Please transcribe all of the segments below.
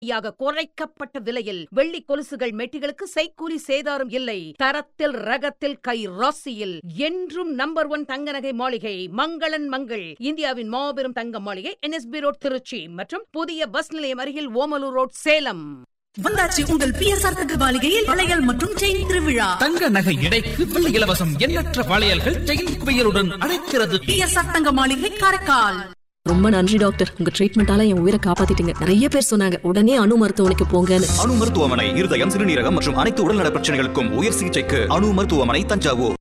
யாக குறைக்கப்பட்ட விலையில் வெள்ளி கொலுசுகள் மெட்டிகளுக்கு செய்கூலி சேதாரம் இல்லை தரத்தில் ரகத்தில் கை ராசியில் என்றும் நம்பர் ஒன் தங்க நகை மாளிகை மங்களன் மங்கள் இந்தியாவின் மாபெரும் தங்க மாளிகை என்எஸ்பி ரோட் திருச்சி மற்றும் புதிய பஸ் நிலையம் அருகில் ஓமலூர் ரோட் சேலம் வந்தாச்சு உங்கள் பிஎஸ்ஆர் தங்க மாளிகையில் வளையல் மற்றும் செயின் திருவிழா தங்க நகை எடைக்கு வெள்ளி இலவசம் எண்ணற்ற வளையல்கள் செயின் குவியலுடன் அழைக்கிறது பிஎஸ்ஆர் தங்க மாளிகை காரைக்கால் ரொம்ப நன்றி டாக்டர் உங்க ட்ரீட்மெண்டால என் உயிரை காப்பாத்திட்டீங்க நிறைய பேர் சொன்னாங்க உடனே அணு மருத்துவமனைக்கு போங்கன்னு அணு மருத்துவமனை இருதயம் சிறுநீரகம் மற்றும் அனைத்து உடல்நல பிரச்சனைகளுக்கும் உயர் சிகிச்சைக்கு அணு மருத்துவமனை தஞ்சாவூர்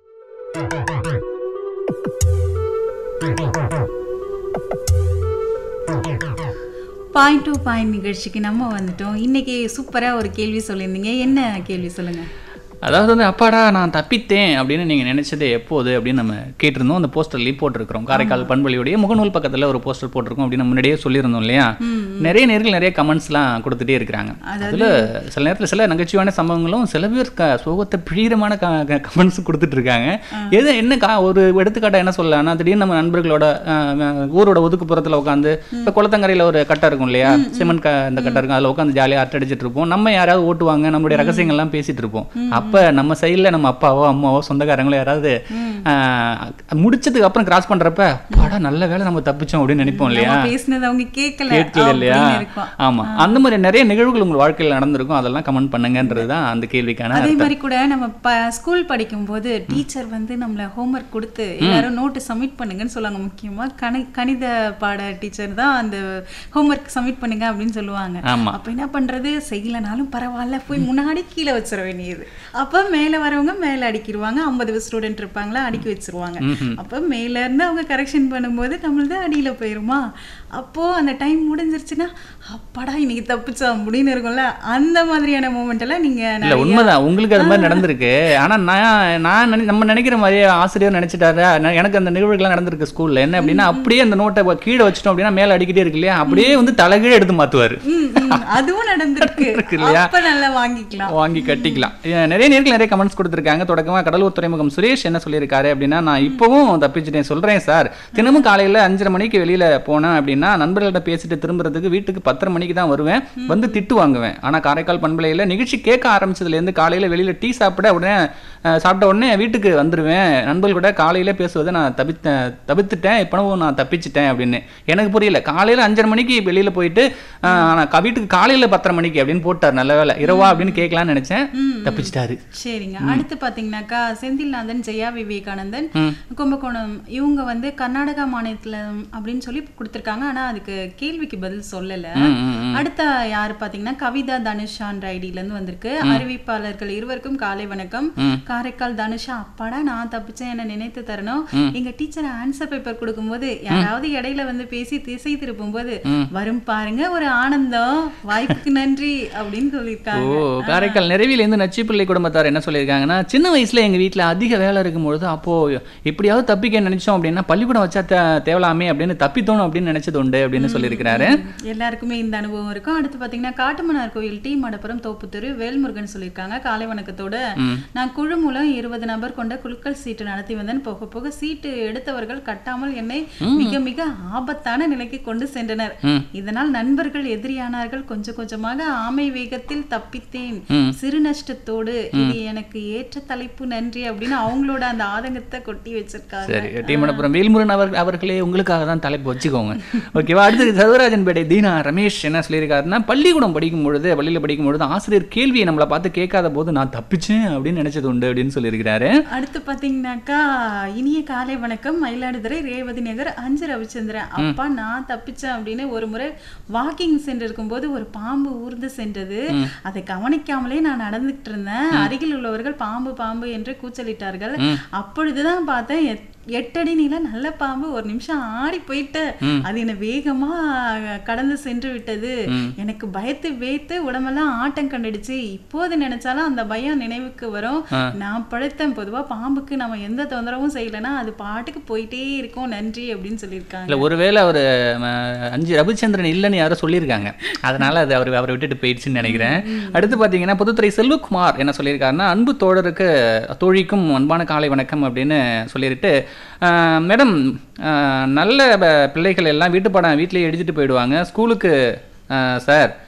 பாயிண்ட் டு பாயிண்ட் நிகழ்ச்சிக்கு நம்ம வந்துட்டோம் இன்னைக்கு சூப்பராக ஒரு கேள்வி சொல்லியிருந்தீங்க என்ன கேள்வி சொல்லுங்க அதாவது வந்து அப்பாடா நான் தப்பித்தேன் அப்படின்னு நீங்கள் நினைச்சது எப்போது அப்படின்னு நம்ம கேட்டிருந்தோம் அந்த போஸ்டர்லேயும் போட்டிருக்கிறோம் காரைக்கால் பண்பொழியுடைய முகநூல் பக்கத்தில் ஒரு போஸ்டர் போட்டிருக்கோம் அப்படின்னு முன்னாடியே சொல்லியிருந்தோம் இல்லையா நிறைய நேர்கள் நிறைய கமெண்ட்ஸ்லாம் கொடுத்துட்டே இருக்கிறாங்க அதில் சில நேரத்தில் சில நகைச்சுவையான சம்பவங்களும் சில பேர் க சோகத்தை பிழீரமான கமெண்ட்ஸ் கொடுத்துட்டு இருக்காங்க எது என்ன கா ஒரு எடுத்துக்காட்டாக என்ன சொல்லலாம்னா திடீர்னு நம்ம நண்பர்களோட அஹ், ஊரோட ஒதுக்குப்புறத்தில் உட்காந்து இப்போ குளத்தங்கரையில் ஒரு கட்டை இருக்கும் இல்லையா சிமெண்ட் க இந்த கட்டை இருக்கும் அதில் உட்காந்து ஜாலியாக அரட்டை அடிச்சிட்டு இருப்போம் நம்ம யாராவது ஓட்டுவாங்க நம்மளுடைய ரகசியங்கள்லாம் பேசிட்டு இருப்போம் அப்போ நம்ம சைடில் நம்ம அப்பாவோ அம்மாவோ சொந்தக்காரங்களோ யாராவது ஆஹ், முடிச்சதுக்கு அப்புறம் கிராஸ் பண்றப்ப பாடா நல்ல வேளை நம்ம தப்பிச்சோம் அப்படின்னு நினைப்போம் இல்லையா நம்ம பேசினது அவங்க கேட்கல கேட்கல இல்லையா அப்படின்னு இருக்கும். ஆமா அந்த மாதிரி நிறைய நிகழ்வுகள் உங்க வாழ்க்கையில் நடந்திருக்கும் அதெல்லாம் கமெண்ட் பண்ணுங்கன்றது தான் அந்த கேள்விக்கான அதே அர்த்தம் மாதிரி கூட நம்ம ப ஸ்கூல் படிக்கும்போது டீச்சர் வந்து நம்மள ஹோம்ஒர்க் கொடுத்து எல்லாரும் நோட்டு சப்மிட் பண்ணுங்கன்னு சொல்லுவாங்க முக்கியமா கணி கணித பாட டீச்சர் தான் அந்த ஹோம்ஒர்க் சப்மிட் பண்ணுங்க அப்படின்னு சொல்லுவாங்க ஆமா. அப்ப என்ன பண்றது செய்யலனாலும் பரவாயில்ல போய் முன்னாடி கீழே வச்சிட வேண்டியது அப்ப மேல வரவங்க மேல அடிக்கிடுவாங்க ஐம்பது ஸ்டூடெண்ட் இருப்பாங்களா அடுக்கி வச்சிருவாங்க அப்ப மேல இருந்து அவங்க கரெக்ஷன் பண்ணும்போது நம்மளது அடியில போயிருமா அப்போ அந்த டைம் முடிஞ்சிருச்சுன்னா அப்பாடா இன்னைக்கு தப்பிச்சோம் அப்படின்னு இருக்கும்ல அந்த மாதிரியான மூமெண்ட் எல்லாம் நீங்க இல்ல நிறைய- உண்மைதான் உங்களுக்கு அது மாதிரி நடந்திருக்கு ஆனா நான் நான் நினை- நம்ம நினைக்கிற மாதிரியே ஆசிரியர் நினைச்சிட்டாரு நான் எனக்கு அந்த நிகழ்வுகள்லாம் நடந்திருக்கு ஸ்கூல்ல என்ன அப்படின்னா அப்படியே அந்த நோட்டை கீழே வச்சிட்டோம் அப்படின்னா மேல அடிக்கிட்டே இருக்கு இல்லையா அப்படியே வந்து தலைகீழ எடுத்து மாத்துவாரு ம், ம், அதுவும் நடந்திருக்கு இருக்கு இல்லையா? அப்ப நல்லா வாங்கிக்கலாம் வாங்கி கட்டிக்கலாம் ஏன் நிறைய நேர்கள் நிறைய கமெண்ட்ஸ் கொடுத்துருக்காங்க தொடக்கமா கடலூர் துறைமுகம் சுரேஷ் என்ன சொல்லியிருக்காரு அப்படின்னா நான் இப்பவும் தப்பிச்சிட்டேன் சொல்றேன் சார் தினமும் காலையில அஞ்சரை மணிக்கு வெளியில போனேன் அப்படின்னா நண்பர்கள்ட்ட பேசிட்டு திரும்புறதுக்கு வீட்டுக்கு பத்தரை மணிக்கு தான் வருவேன் வந்து திட்டு வாங்குவேன் ஆனா காரைக்கால் பண்பலையில நிகழ்ச்சி கேட்க ஆரம்பிச்சதுல இருந்து காலையில வெளியில டீ சாப்பிட உடனே அஹ், சாப்பிட்ட உடனே வீட்டுக்கு வந்துருவேன் நண்பர்கள் கூட காலையில பேசுவதை நான் தவித்தேன் தவிர்த்துட்டேன் இப்பவும் நான் தப்பிச்சிட்டேன் அப்படின்னு எனக்கு புரியல காலையில அஞ்சரை மணிக்கு வெளியில போயிட்டு அஹ், ஆனா க- வீட்டுக்கு காலையில பத்தரை மணிக்கு அப்படின்னு போட்டார் நல்ல வேலை இரவா அப்படின்னு கேட்கலாம்னு நினைச்சேன் தப்பிச்சிட்டாரு சரிங்க அடுத்து பாத்தீங்கன்னாக்கா செந்தில்நாதன் ஜெயா விவேகானந்தன் கும்பகோணம் இவங்க வந்து கர்நாடகா மாநிலத்துல அப்படின்னு சொல்லி கொடுத்திருக்காங்க ஆனா அதுக்கு கேள்விக்கு பதில் சொல்லல ம், ம், ம். அடுத்த யாரு பாத்தீங்கன்னா கவிதா தனுஷான் ஐடியில இருந்து வந்திருக்கு அறிவிப்பாளர்கள் இருவருக்கும் காலை வணக்கம் காரைக்கால் தனுஷா அப்பாடா நான் தப்பிச்சேன் என்ன நினைத்து தரணும் எங்க டீச்சர் ஆன்சர் பேப்பர் கொடுக்கும்போது யாராவது இடையில வந்து பேசி திசை திருப்பும் போது வரும் பாருங்க ஒரு ஆனந்தம் வாய்ப்புக்கு நன்றி அப்படின்னு ஓ சொல்லியிருக்காங்க காரைக்கால் நிறைவிலேருந்து நச்சிப்பிள்ளை குடும்பத்தார் என்ன சொல்லியிருக்காங்கன்னா சின்ன வயசுல எங்க வீட்ல அதிக வேலை இருக்கும்பொழுது அப்போ எப்படியாவது தப்பிக்க நினைச்சோம் அப்படின்னா பள்ளிக்கூடம் வச்சா தே- தேவலாமே அப்படின்னு தப்பித்தோணும் அப்படின்னு நினைச்சது உண்டு அப்படின்னு சொல்லியிருக்கிறாரு எல்லாருக்குமே இந்த அனுபவம் இருக்கும் அடுத்து பாத்தீங்கன்னா காட்டுமன்னார் கோயில் டி மடப்புரம் தோப்புத்தெரு வேல்முருகன் சொல்லியிருக்காங்க காலை வணக்கத்தோட நான் குழு மூலம் இருபது நபர் கொண்ட குலுக்கல் சீட்டு நடத்தி வந்தேன் போக போக சீட்டு எடுத்தவர்கள் கட்டாமல் என்னை மிக மிக ஆபத்தான நிலைக்கு கொண்டு சென்றனர் இதனால் நண்பர்கள் எதிரியானார்கள் கொஞ்சம் கொஞ்சமாக ஆமை வேகத்தில் தப்பித்தேன் சிறு நஷ்டத்தோடு இது எனக்கு ஏற்ற தலைப்பு நன்றி அப்படின்னு அவங்களோட அந்த ஆதங்கத்தை கொட்டி வச்சிருக்காங்க சரி டீமனப்புறம் வேல்முருகன் அவர் அவர்களே உங்களுக்காக தான் தலைப்பு வச்சுக்கோங்க ஓகேவா அடுத்து சதுராஜன்பேட்டை தீனா ரமேஷ் என்ன சொல்லியிருக்காருன்னா பள்ளிக்கூடம் படிக்கும் பொழுது பள்ளியில் படிக்கும் பொழுது ஆசிரியர் கேள்வியை நம்மளை பார்த்து கேட்காத போது நான் தப்பிச்சேன் அப்படின்னு நினைச்சது உண்டு அப்படின்னு சொல்லியிருக்கிறாரு அடுத்து பாத்தீங்கன்னாக்கா இனிய காலை வணக்கம் மயிலாடுதுறை ரேவதி நகர் அஞ்சு ரவிச்சந்திரன் அப்பா நான் தப்பிச்சேன் அப்படின்னு ஒரு முறை வாக்கிங் சென்று இருக்கும்போது ஒரு பாம்பு ஊர்ந்து சென்றது அதை கவனிக்காமலே நான் நடந்துகிட்டு இருந்தேன் அருகில் உள்ளவர்கள் பாம்பு பாம்பு என்று கூச்சலிட்டார்கள் அப்பொழுதுதான் பார்த்தேன் எத்- எட்டடி நீள நல்ல பாம்பு ஒரு நிமிஷம் ஆடி போயிட்டு அது என்ன வேகமா கடந்து சென்று விட்டது எனக்கு பயத்து வேத்து உடம்பெல்லாம் ஆட்டம் கண்டுடுச்சு இப்போது நினைச்சாலும் அந்த பயம் நினைவுக்கு வரும் நான் படுத்தேன் பொதுவா பாம்புக்கு நம்ம எந்த தொந்தரவும் செய்யலைன்னா அது பாட்டுக்கு போயிட்டே இருக்கும் நன்றி அப்படின்னு சொல்லியிருக்காங்க இல்ல ஒருவேளை அவர் அஞ்சு ரவிச்சந்திரன் இல்லைன்னு யாரோ சொல்லியிருக்காங்க அதனால அது அவர் அவரை விட்டுட்டு போயிடுச்சுன்னு நினைக்கிறேன் அடுத்து பார்த்தீங்கன்னா புதுத்துறை செல்வகுமார் என்ன சொல்லியிருக்காருன்னா அன்பு தோழருக்கு தோழிக்கும் அன்பான காலை வணக்கம் அப்படின்னு சொல்லிட்டு ஆஹ், மேடம் ஆஹ், நல்ல ப- பிள்ளைகள் எல்லாம் வீட்டு பாடம் வீட்டிலேயே எழுதிட்டு போயிடுவாங்க ஸ்கூலுக்கு ஆஹ், சார்